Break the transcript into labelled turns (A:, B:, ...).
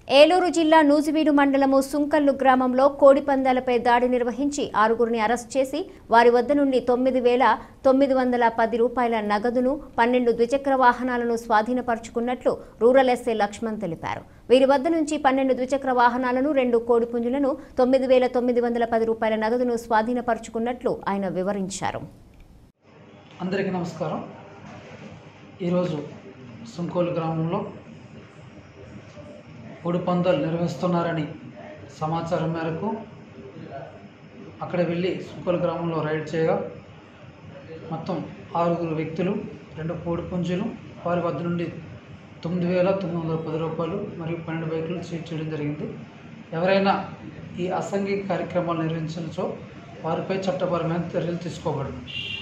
A: ఏలూరు జిల్లా నూజివీడు మండలము సుంకల్లు గ్రామంలో కోడి పందాలపై దాడి నిర్వహించి ఆరుగురిని అరెస్ట్ చేసి వారి వద్ద నుండి తొమ్మిది వేల తొమ్మిది వందల పది రూపాయల నగదును పన్నెండు ద్విచక్ర వాహనాలను స్వాధీనపరుచుకున్నట్లు రూరల్ ఎస్ఐ లక్ష్మణ్ తెలిపారు వీరి వద్ద నుంచి పన్నెండు ద్విచక్ర వాహనాలను రెండు కోడి పుంజులను తొమ్మిది వేల తొమ్మిది వందల పది రూపాయల నగదును స్వాధీనపరుచుకున్నట్లు ఆయన వివరించారు
B: అందరికీ నమస్కారం ఈరోజు సుంకోలు గ్రామంలో కోడి పందాలు నిర్వహిస్తున్నారని సమాచారం మేరకు అక్కడ వెళ్ళి సుంకోలు గ్రామంలో రైడ్ చేయగా మొత్తం ఆరుగురు వ్యక్తులు రెండు కోడి పుంజులు వారి వద్ద నుండి తొమ్మిది వేల తొమ్మిది వందల పది రూపాయలు మరియు పన్నెండు బైకులు సీజ్ చేయడం జరిగింది ఎవరైనా ఈ అసాంఘిక కార్యక్రమాలు నిర్వహించినచో వారిపై చట్టపరమైన చర్యలు తీసుకోబడును